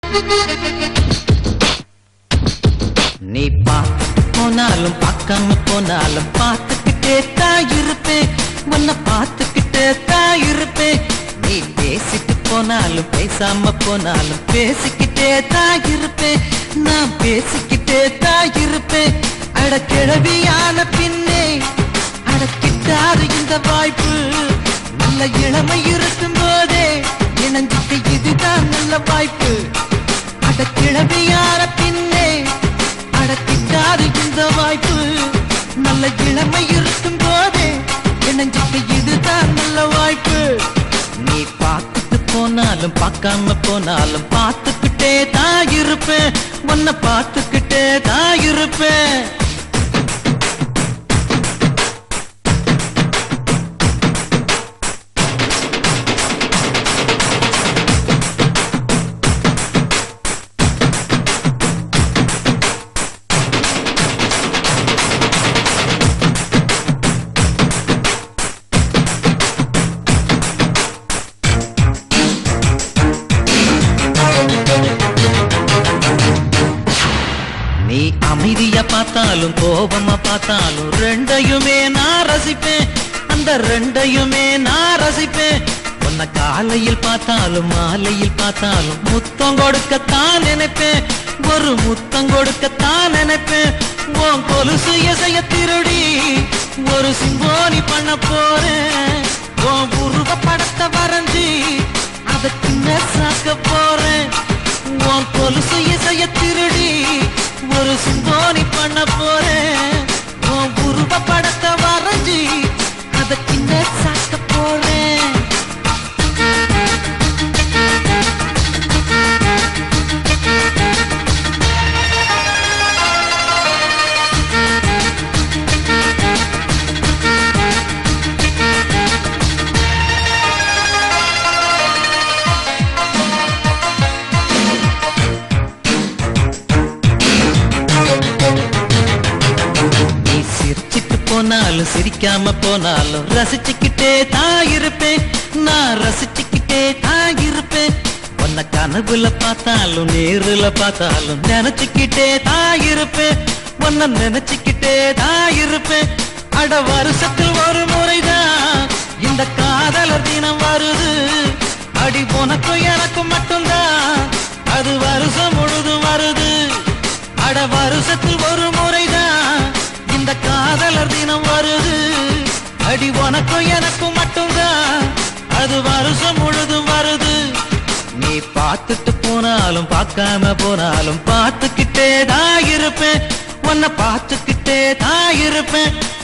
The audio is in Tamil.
நீ பார்த்துட்டு போனாலும் பார்க்காம போனாலும் பார்த்துக்கிட்டே தான் இருப்பேன் உன்னை பார்த்துக்கிட்டே தான் இருப்பேன் நீ பேசிட்டு போனாலும் பேசாம போனாலும் பேசிக்கிட்டே தான் இருப்பேன் நான் பேசிக்கிட்டே தான் இருப்பேன் அட கிழவியான பின்னே அடக்கிட்டாரு இந்த வாய்ப்பு நல்ல இளமை இருக்கும் போதே இணைஞ்சிட்டு இதுதான் நல்ல வாய்ப்பு அட கிழவியான பின்னே அடக்கிட்டாரு இந்த வாய்ப்பு நல்ல இளமை இருக்கும் போதே இணைஞ்சிட்டு இதுதான் நல்ல வாய்ப்பு நீ பார்த்துட்டு போனாலும் பார்க்காம போனாலும் பார்த்துக்கிட்டே தான் இருப்பேன் உன்னை பார்த்துக்கிட்டே தான் இருப்பேன் நீ அமைதியா பார்த்தாலும் கோபமா பார்த்தாலும் ரெண்டையுமே நான் ரசிப்பேன் அந்த ரெண்டையுமே நான் ரசிப்பேன் உன்னை காலையில் பார்த்தாலும் மாலையில் பார்த்தாலும் முத்தம் கொடுக்கத்தான் நினைப்பேன் ஒரு முத்தம் கொடுக்கத்தான் நினைப்பேன் உன் கொலுசு இசைய திருடி ஒரு சிம்போனி பண்ண போறேன் உன் உருவ படத்தை வரைஞ்சி அதை சின்ன சாக்க போறேன் உன் கொலுசு இசைய திருடி ஒரு சிம்போனி பண்ண போறேன் உன் உருவ படத்தை வரைஞ்சி அதை சின்ன சாக்க போறேன் நீ சிரிச்சிட்டு போனாலும் சிரிக்காம போனாலும் ரசிச்சுக்கிட்டே தான் இருப்பேன் நான் ரசிச்சுக்கிட்டே தான் இருப்பேன் உன்னை கனவுல பார்த்தாலும் நேருல பார்த்தாலும் நினைச்சுக்கிட்டே தான் இருப்பேன் உன்னை நினைச்சுக்கிட்டே தான் இருப்பேன் அட வருஷத்தில் ஒரு முறைதான் இந்த காதலர் தினம் வருது அடி உனக்கும் எனக்கும் மட்டும்தான் அது வருஷம் முழுதும் வருது அட வருஷத்தில் ஒரு முறைதான் இந்த காதலர் தினம் வருது அடி உனக்கும் எனக்கும் மட்டும்தான் அது வருஷம் முழுதும் வருது நீ பார்த்துட்டு போனாலும் பார்க்காம போனாலும் பார்த்துக்கிட்டே தான் இருப்பேன் உன்னை பார்த்துக்கிட்டே தான் இருப்பேன்